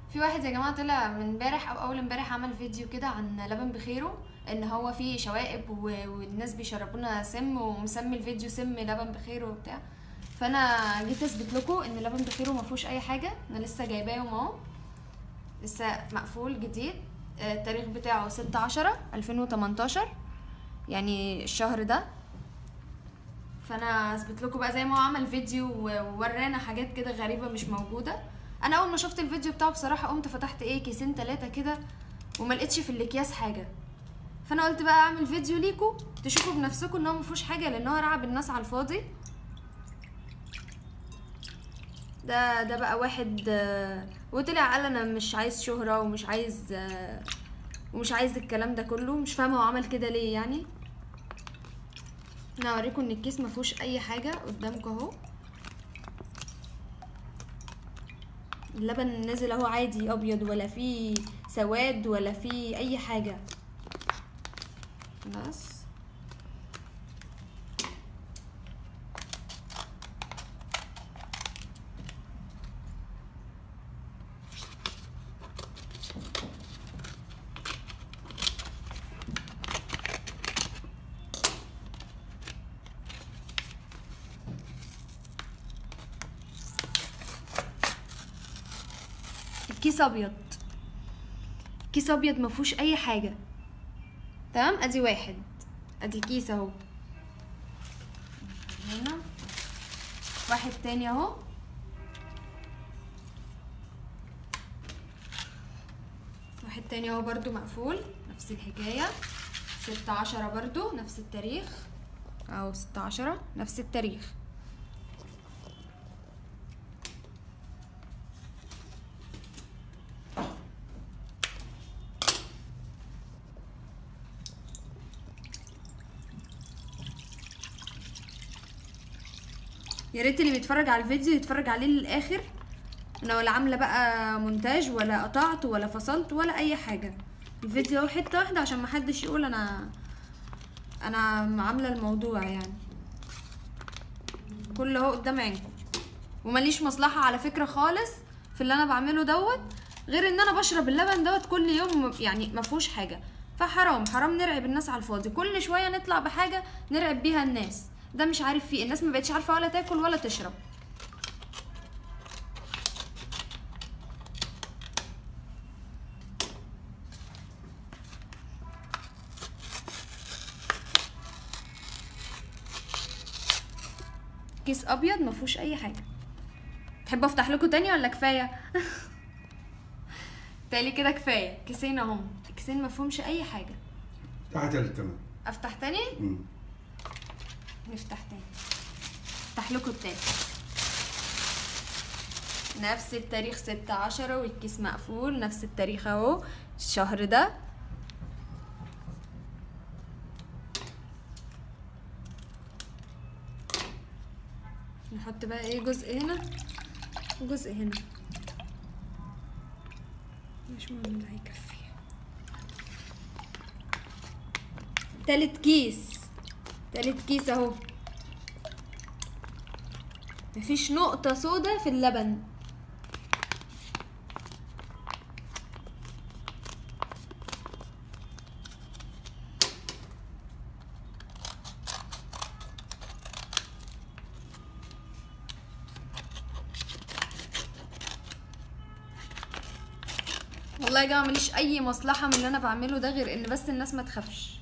في واحد يا جماعه طلع من امبارح او اول امبارح عمل فيديو كده عن لبن بخيره ان هو فيه شوائب و... والناس بيشربونا سم ومسمي الفيديو سم لبن بخيره وبتاع فانا جيت اثبت لكم ان لبن بخيره ما فيهوش اي حاجه انا لسه جايباهم اهو لسه مقفول جديد آه، التاريخ بتاعه 6 10 2018 يعني الشهر ده فانا اثبت لكم بقى زي ما هو عمل فيديو و- وورانا حاجات كده غريبه مش موجوده انا اول ما شفت الفيديو بتاعه بصراحه قمت فتحت ايه كيسين ثلاثه كده وما لقيتش في الاكياس حاجه فانا قلت بقى اعمل فيديو ليكم تشوفوا بنفسكم ان هو مفيهوش حاجه لان هو رعب الناس على الفاضي ده ده بقى واحد آه، وطلع قال انا مش عايز شهره ومش عايز آه، ومش عايز الكلام ده كله مش فاهمه هو عمل كده ليه يعني انا اوريكم ان الكيس ما فيهوش اي حاجه قدامكم اهو اللبن نازل اهو عادي ابيض ولا فيه سواد ولا فيه اي حاجه بس الكيس ابيض كيس ابيض ما فيهوش اي حاجه تمام ادي واحد ادي كيس اهو هنا واحد تاني اهو واحد تاني اهو برضو مقفول نفس الحكايه ستة عشرة برضو نفس التاريخ اهو ستة عشرة نفس التاريخ يا ريت اللي بيتفرج على الفيديو يتفرج عليه للاخر انا ولا عامله بقى مونتاج ولا قطعت ولا فصلت ولا اي حاجه الفيديو اهو حته واحده عشان محدش يقول انا انا عامله الموضوع يعني كل اهو قدام عينكم ومليش مصلحه على فكره خالص في اللي انا بعمله دوت غير ان انا بشرب اللبن دوت كل يوم يعني ما فيهوش حاجه فحرام حرام نرعب الناس على الفاضي كل شويه نطلع بحاجه نرعب بيها الناس ده مش عارف فيه الناس ما بقتش عارفه ولا تاكل ولا تشرب كيس ابيض ما فيهوش اي حاجه تحب افتح لكم تاني ولا كفايه تالي كده كفايه كيسين اهم كيسين ما فيهمش اي حاجه تحت التمام افتح تاني مم. نفتح تاني افتح لكم التاني نفس التاريخ ستة عشرة والكيس مقفول نفس التاريخ اهو الشهر ده نحط بقى ايه جزء هنا وجزء هنا مش مهم ده هيكفي تالت كيس تالت كيس اهو مفيش نقطة سودا في اللبن والله يا جماعة ماليش أي مصلحة من اللي أنا بعمله ده غير إن بس الناس ما تخافش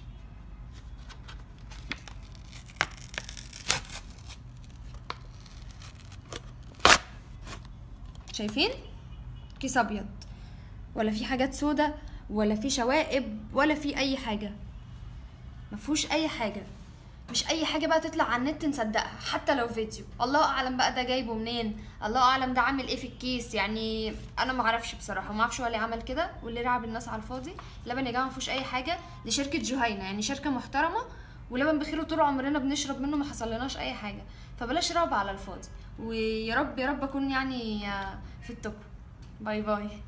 شايفين كيس ابيض ولا في حاجات سودا ولا في شوائب ولا في اي حاجه مفهوش اي حاجه مش اي حاجه بقى تطلع على النت نصدقها حتى لو فيديو الله اعلم بقى ده جايبه منين الله اعلم ده عامل ايه في الكيس يعني انا ما اعرفش بصراحه ما اعرفش هو اللي عمل كده واللي رعب الناس على الفاضي لبن يا جماعه ما فيهوش اي حاجه دي شركه جهينه يعني شركه محترمه ولبن بخير طول عمرنا بنشرب منه ما حصلناش اي حاجه فبلاش رعب على الفاضي ويا رب يا رب اكون يعني آه، في التوب باي باي